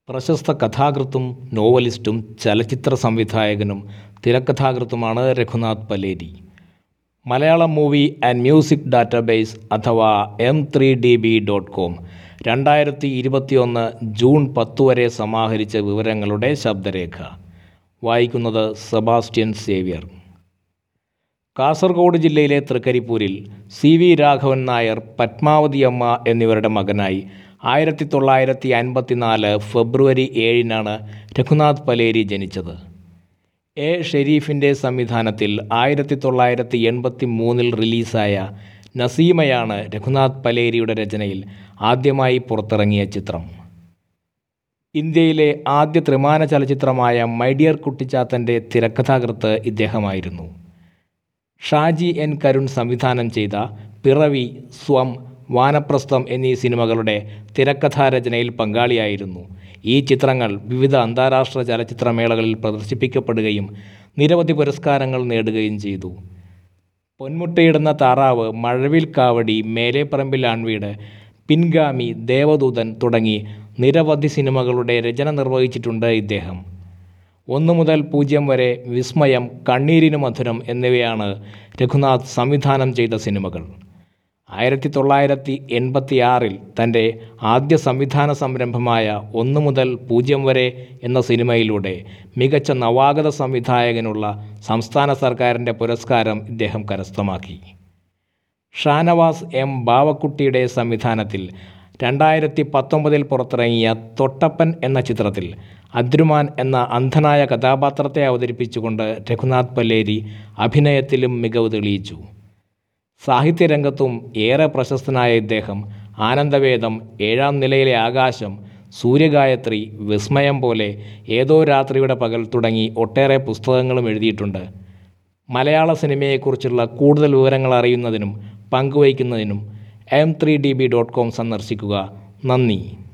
പ്രശസ്ത കഥാകൃത്തും നോവലിസ്റ്റും ചലച്ചിത്ര സംവിധായകനും തിരക്കഥാകൃത്തുമാണ് Raghunath Paleri Malayalam movie and music database അഥവാ M three D B dot com രണ്ടായിരത്തി ഇരുപത്തിയൊന്ന് ജൂൺ പത്ത് വരെ സമാഹരിച്ച വിവരങ്ങളുടെ ശബ്ദരേഖ വായിക്കുന്നത് സെബാസ്റ്റ്യൻ സേവ്യർ കാസർഗോഡ് ജില്ലയിലെ തൃക്കരിപ്പൂരിൽ സി വി രാഘവൻ നായർ പത്മാവതി അമ്മ എന്നിവരുടെ മകനായി ആയിരത്തി തൊള്ളായിരത്തി അൻപത്തിനാല് ഫെബ്രുവരി ഏഴിനാണ് രഘുനാഥ് പലേരി ജനിച്ചത് എ ഷെരീഫിൻ്റെ സംവിധാനത്തിൽ ആയിരത്തി തൊള്ളായിരത്തി എൺപത്തി മൂന്നിൽ റിലീസായ നസീമയാണ് രഘുനാഥ് പലേരിയുടെ രചനയിൽ ആദ്യമായി പുറത്തിറങ്ങിയ ചിത്രം ഇന്ത്യയിലെ ആദ്യ ത്രിമാന ചലച്ചിത്രമായ മൈ ഡിയർ കുട്ടിച്ചാത്തൻ്റെ തിരക്കഥാകൃത്ത് ഇദ്ദേഹമായിരുന്നു ഷാജി എൻ കരുൺ സംവിധാനം ചെയ്ത പിറവി സ്വം വാനപ്രസ്ഥം എന്നീ സിനിമകളുടെ തിരക്കഥാരചനയിൽ പങ്കാളിയായിരുന്നു ഈ ചിത്രങ്ങൾ വിവിധ അന്താരാഷ്ട്ര ചലച്ചിത്രമേളകളിൽ പ്രദർശിപ്പിക്കപ്പെടുകയും നിരവധി പുരസ്കാരങ്ങൾ നേടുകയും ചെയ്തു പൊന്മുട്ടയിടുന്ന താറാവ് മഴവിൽ കാവടി മേലേപ്പറമ്പിൽ ആൺവീട് പിൻഗാമി ദേവദൂതൻ തുടങ്ങി നിരവധി സിനിമകളുടെ രചന നിർവഹിച്ചിട്ടുണ്ട് ഇദ്ദേഹം ഒന്നു മുതൽ പൂജ്യം വരെ വിസ്മയം കണ്ണീരിനു മധുരം എന്നിവയാണ് രഘുനാഥ് സംവിധാനം ചെയ്ത സിനിമകൾ ആയിരത്തി തൊള്ളായിരത്തി എൺപത്തി ആറിൽ തൻ്റെ ആദ്യ സംവിധാന സംരംഭമായ ഒന്നു മുതൽ പൂജ്യം വരെ എന്ന സിനിമയിലൂടെ മികച്ച നവാഗത സംവിധായകനുള്ള സംസ്ഥാന സർക്കാരിൻ്റെ പുരസ്കാരം ഇദ്ദേഹം കരസ്ഥമാക്കി ഷാനവാസ് എം ബാവക്കുട്ടിയുടെ സംവിധാനത്തിൽ രണ്ടായിരത്തി പത്തൊമ്പതിൽ പുറത്തിറങ്ങിയ തൊട്ടപ്പൻ എന്ന ചിത്രത്തിൽ അദ്രുമാൻ എന്ന അന്ധനായ കഥാപാത്രത്തെ അവതരിപ്പിച്ചുകൊണ്ട് രഘുനാഥ് പല്ലേരി അഭിനയത്തിലും മികവ് തെളിയിച്ചു സാഹിത്യരംഗത്തും ഏറെ പ്രശസ്തനായ ഇദ്ദേഹം ആനന്ദവേദം ഏഴാം നിലയിലെ ആകാശം സൂര്യഗായത്രി വിസ്മയം പോലെ ഏതോ രാത്രിയുടെ പകൽ തുടങ്ങി ഒട്ടേറെ പുസ്തകങ്ങളും എഴുതിയിട്ടുണ്ട് മലയാള സിനിമയെക്കുറിച്ചുള്ള കൂടുതൽ വിവരങ്ങൾ അറിയുന്നതിനും പങ്കുവയ്ക്കുന്നതിനും M three D B dot com സന്ദർശിക്കുക നന്ദി